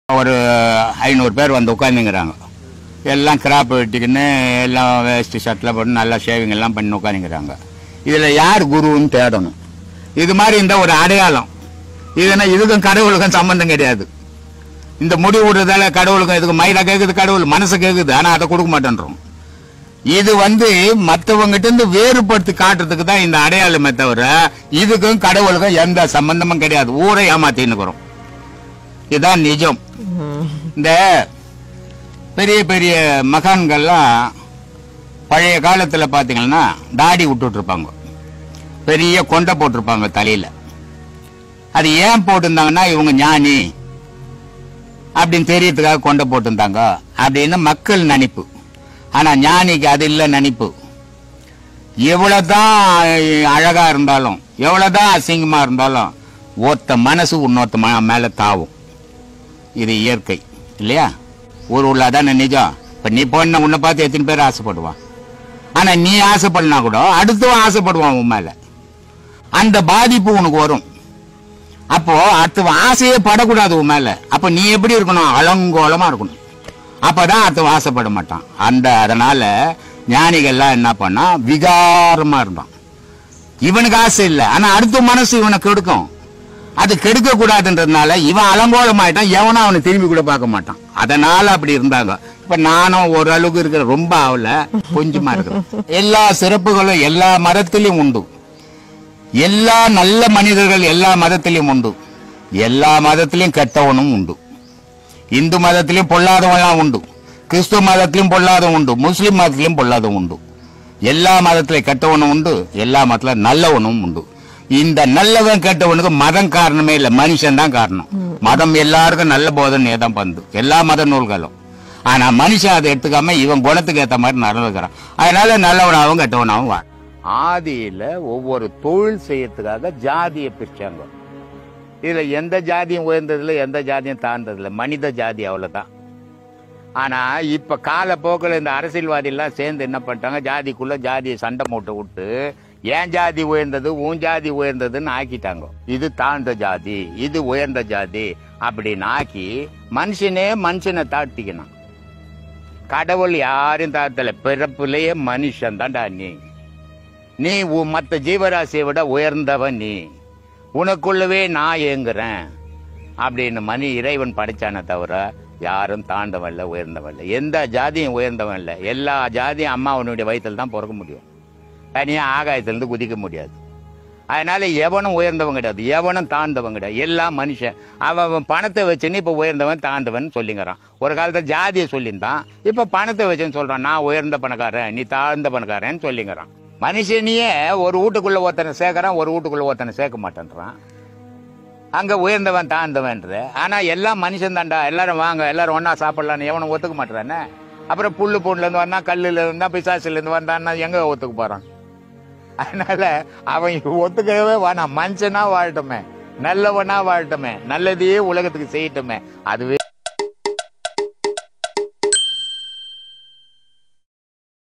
ஒரு ஐநூறு பேர் வந்து உட்காந்துங்கிறாங்க எல்லாம் கிராப் வெட்டிக்கின்னு எல்லாம் வேஸ்ட் ஷர்ட்டில் போட்டு நல்லா ஷேவிங் எல்லாம் பண்ணி உட்காந்துங்கிறாங்க இதில் யார் குருன்னு தேடணும் இது மாதிரி இந்த ஒரு அடையாளம் இதுனா இதுக்கும் கடவுளுக்கும் சம்பந்தம் கிடையாது இந்த முடி விடுறதால கடவுளுக்கும் இதுக்கு மயிலா கேக்குது கடவுள் மனசு கேக்குது ஆனா அதை கொடுக்க மாட்டேன்றோம் இது வந்து மத்தவங்கிட்ட இருந்து வேறுபடுத்தி காட்டுறதுக்கு தான் இந்த அடையாளமே தவிர இதுக்கும் கடவுளுக்கும் எந்த சம்பந்தமும் கிடையாது ஊரை ஏமாத்தின்னுக்குறோம் இதுதான் நிஜம் இந்த பெரிய பெரிய மகான்கள்லாம் பழைய காலத்துல பாத்தீங்கன்னா தாடி விட்டுட்டு இருப்பாங்க பெரிய கொண்டை போட்டிருப்பாங்க தலையில அது ஏன் போட்டிருந்தாங்கன்னா இவங்க ஞானி அப்படின்னு தெரியறதுக்காக கொண்டை போட்டிருந்தாங்க அப்படின்னு மக்கள் நினைப்பு ஆனா ஞானிக்கு அது இல்ல நினைப்பு எவ்வளவுதான் அழகா இருந்தாலும் எவ்வளவுதான் அசிங்கமா இருந்தாலும் ஒருத்த மனசு இன்னொருத்த ம- மேல தாவும் இது இயற்கை இல்லையா ஊர் உள்ளாதானே நிஜம் இப்ப நீ பொண்ணு உன்னை பார்த்து எத்தனை பேர் ஆசைப்படுவான் ஆனா நீ ஆசைப்படனா கூட அடுத்தவன் ஆசைப்படுவான் உன் மேல அந்த பாதிப்பு உனக்கு வரும் அப்போ அடுத்தவன் ஆசையே படக்கூடாது உன் மேல அப்ப நீ எப்படி இருக்கணும் அலங்கோலமா இருக்கணும் அப்பதான் அடுத்தவன் ஆசைப்பட மாட்டான் அந்த அதனால ஞானிகள்லாம் என்ன பண்ணா விகாரமா இருந்தான் இவனுக்கு ஆசை இல்லை ஆனா அடுத்த மனசு இவனை கெடுக்கும் அது கெடுக்க கூடாதுன்றதுனால இவன் அலங்கோலமாயிட்டான் எவனும் அவனை திரும்பி கூட பார்க்க மாட்டான் அதனால அப்படி இருந்தாங்க இப்ப நானும் ஓரளவுக்கு இருக்கிற ரொம்ப ஆகல கொஞ்சமா இருக்கிறேன் எல்லா சிறப்புகளும் எல்லா மதத்திலையும் உண்டு எல்லா நல்ல மனிதர்கள் எல்லா மதத்திலையும் உண்டு எல்லா மதத்திலையும் கெட்டவனும் உண்டு இந்து மதத்திலையும் பொல்லாதவன்லாம் உண்டு கிறிஸ்துவ மதத்திலையும் பொல்லாதவன் உண்டு முஸ்லிம் மதத்திலையும் பொல்லாதவன் உண்டு எல்லா மதத்திலையும் கெட்டவனும் உண்டு எல்லா மதத்துல நல்லவனும் உண்டு இந்த நல்லவன் கெட்டவனுக்கு மதம் காரணமே இல்ல மனுஷன் தான் காரணம் மதம் எல்லாருக்கும் நல்ல போதனை தான் பந்து எல்லா மத நூல்களும் ஆனா மனுஷன் அதை எடுத்துக்காம இவன் குணத்துக்கு ஏத்த மாதிரி நடந்துக்கிறான் அதனால நல்லவனாகவும் கெட்டவனாகவும் வா ஆதியில ஒவ்வொரு தொழில் செய்யறதுக்காக ஜாதியை பிரிச்சாங்க இதுல எந்த ஜாதியும் உயர்ந்ததில்ல எந்த ஜாதியும் தாழ்ந்ததில்ல மனித ஜாதி அவ்வளவுதான் ஆனா இப்ப காலப்போக்கில் இந்த அரசியல்வாதி எல்லாம் சேர்ந்து என்ன பண்ணிட்டாங்க ஜாதிக்குள்ள ஜாதியை சண்டை மூட்டை விட்டு ஏன் ஜாதி உயர்ந்தது உன் ஜாதி உயர்ந்ததுன்னு ஆக்கிட்டாங்க இது தாழ்ந்த ஜாதி இது உயர்ந்த ஜாதி அப்படின்னு ஆக்கி மனுஷனே மனுஷனை தாழ்த்திக்கணும் கடவுள் யாரையும் தாழ்த்தல பிறப்புலயே மனுஷன் தான்டா நீ நீ உ- மத்த ஜீவராசியை விட உயர்ந்தவன் நீ உனக்குள்ளவே நான் ஏங்குறேன் அப்படின்னு மணி இறைவன் படைச்சானே தவிர யாரும் தாண்டவன் இல்லை உயர்ந்தவன் இல்லை எந்த ஜாதியும் உயர்ந்தவன் இல்லை எல்லா ஜாதியும் அம்மாவனுடைய வயித்துல தான் பிறக்க முடியும் தனியா ஆகாயத்திலிருந்து குதிக்க முடியாது அதனால எவனும் உயர்ந்தவன் கிடையாது எவனும் தாழ்ந்தவன் கிடையாது எல்லாம் மனுஷன் அவன் அவன் பணத்தை வச்சுன்னு இப்ப உயர்ந்தவன் தாழ்ந்தவன் சொல்லிங்கிறான் ஒரு காலத்துல ஜாதியை சொல்லியிருந்தான் இப்ப பணத்தை வச்சுன்னு சொல்றான் நான் உயர்ந்த பணக்காரன் நீ தாழ்ந்த பணக்காரன் சொல்லிங்கிறான் மனுஷனையே ஒரு வீட்டுக்குள்ள ஒருத்தனை சேர்க்கறான் ஒரு வீட்டுக்குள்ள ஒருத்தனை சேர்க்க மாட்டேன்றான் அங்க உயர்ந்தவன் தாழ்ந்தவன்ற ஆனா எல்லாம் மனுஷன் தான்டா எல்லாரும் வாங்க எல்லாரும் ஒண்ணா சாப்பிடலாம்னு எவனும் ஒத்துக்க மாட்டானே அப்புறம் புல்லு பூண்டுல இருந்து வந்தா கல்லுல இருந்தா பிசாசுல இருந்து வந்தான்னா எங்க ஒத்துக்க போறான் அதனால அவன் ஒத்துக்கவே வேணாம் மனுஷனா வாழட்டுமே நல்லவனா வாழட்டுமே நல்லதையே உலகத்துக்கு செய்யட்டுமே அதுவே